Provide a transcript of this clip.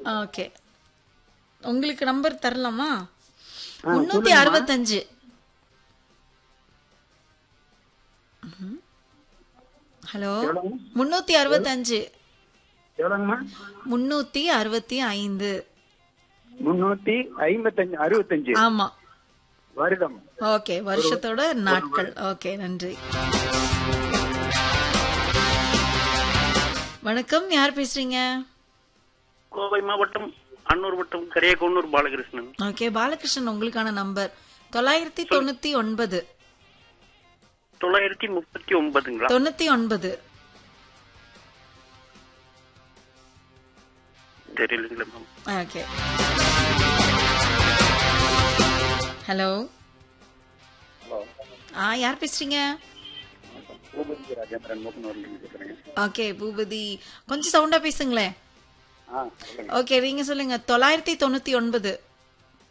Okay உங்களுக்கு number தரலாமா முன்னூத்தி அறுபத்தஞ்சு ஹலோ எவ்வளவுங்க? முன்னூத்தி அறுபத்தஞ்சு எவ்வளோங்கம்மா முன்னூத்தி அறுபத்தி ஐந்து முன்னூத்தி ஐம்பத்தஞ்சு அறுபத்தஞ்சு ஆமா வருடம் ஓகே வருஷத்தோட நாட்கள் ஓகே நன்றி வணக்கம் யார் பேசுறீங்க கோவை மாவட்டம் அன்னூர் வட்டம் கரையக்கொன்னூர் பாலகிருஷ்ணன் ஓகே பாலகிருஷ்ணன் உங்களுக்கான நம்பர் தொள்ளாயிரத்தி தொண்ணூத்தி ஒன்பது தொள்ளாயிரத்தி முப்பத்தி ஒன்பதுங்களா தொண்ணூத்தி ஒன்பது தெரியலங்களா மேம் ஓகே ஹலோ ஆ யார் பேசுறீங்க பூபதி ராஜேந்திரன் மூக்கனூர்லேருந்து பேசுகிறேங்க ஓகே பூபதி கொஞ்சம் சவுண்டா பேசுங்களேன் ஆ சொல்லுங்க ஓகே நீங்க சொல்லுங்க தொள்ளாயிரத்தி தொண்ணூத்தி ஒன்பது